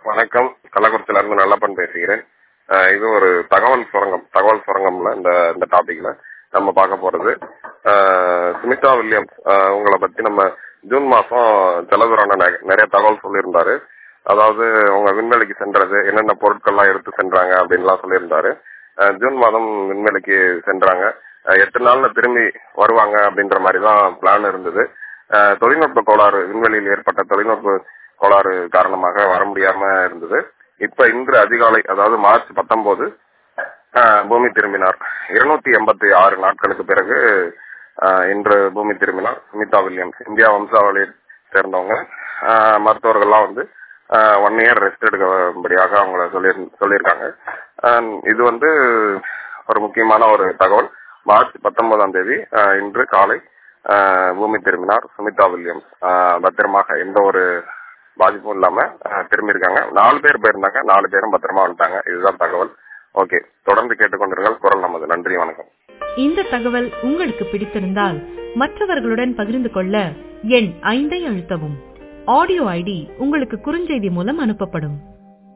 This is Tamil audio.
வணக்கம் கள்ளக்குறிச்சியில இருந்து நல்லப்பன் பேசுகிறேன் அஹ் இது ஒரு தகவல் சுரங்கம் தகவல் சுரங்கம்ல இந்த இந்த டாபிக்ல நம்ம பார்க்க போறது அஹ் சுமிதா வில்லியம்ஸ் அஹ் உங்களை பத்தி நம்ம ஜூன் மாசம் செலவுரான நிறைய தகவல் சொல்லியிருந்தாரு அதாவது அவங்க விண்வெளிக்கு சென்றது என்னென்ன பொருட்கள்லாம் எடுத்து சென்றாங்க அப்படின்லாம் சொல்லியிருந்தாரு அஹ் ஜூன் மாதம் விண்வெளிக்கு சென்றாங்க அஹ் எட்டு நாள்ல திரும்பி வருவாங்க அப்படின்ற மாதிரி தான் பிளான் இருந்தது அஹ் தொழில்நுட்ப கோளாறு விண்வெளியில் ஏற்பட்ட தொழில்நுட்ப கோளாறு காரணமாக வர முடியாம இருந்தது இப்ப இன்று அதிகாலை அதாவது மார்ச் பத்தொன்பது பூமி திரும்பினார் இருநூத்தி எண்பத்தி ஆறு நாட்களுக்கு பிறகு அஹ், இன்று பூமி திரும்பினார் சுமிதா வில்லியம்ஸ் இந்தியா வம்சாவளியை சேர்ந்தவங்க அஹ், மருத்துவர்கள்லாம் வந்து ஒன் இயர் ரெஸ்ட் எடுக்கும்படியாக அவங்கள சொல்லி சொல்லியிருக்காங்க அஹ், இது வந்து ஒரு முக்கியமான ஒரு தகவல் மார்ச் பத்தொன்பதாம் தேதி அஹ், இன்று காலை அஹ், பூமி திரும்பினார் சுமிதா வில்லியம்ஸ் அஹ், பத்திரமாக எந்த ஒரு பாதிப்பும் இல்லாம அஹ், திரும்பியிருக்காங்க நாலு பேர் போயிருந்தாங்க நாலு பேரும் பத்திரமா வந்துட்டாங்க இதுதான் தகவல் ஓகே தொடர்ந்து கேட்டுக்கொண்டிருங்கள் குரல் நமது நன்றி வணக்கம் இந்த தகவல் உங்களுக்கு பிடித்திருந்தால் மற்றவர்களுடன் பகிர்ந்து கொள்ள எண் ஐந்தை அழுத்தவும் ஆடியோ ஐடி உங்களுக்கு குறுஞ்செய்தி மூலம் அனுப்பப்படும்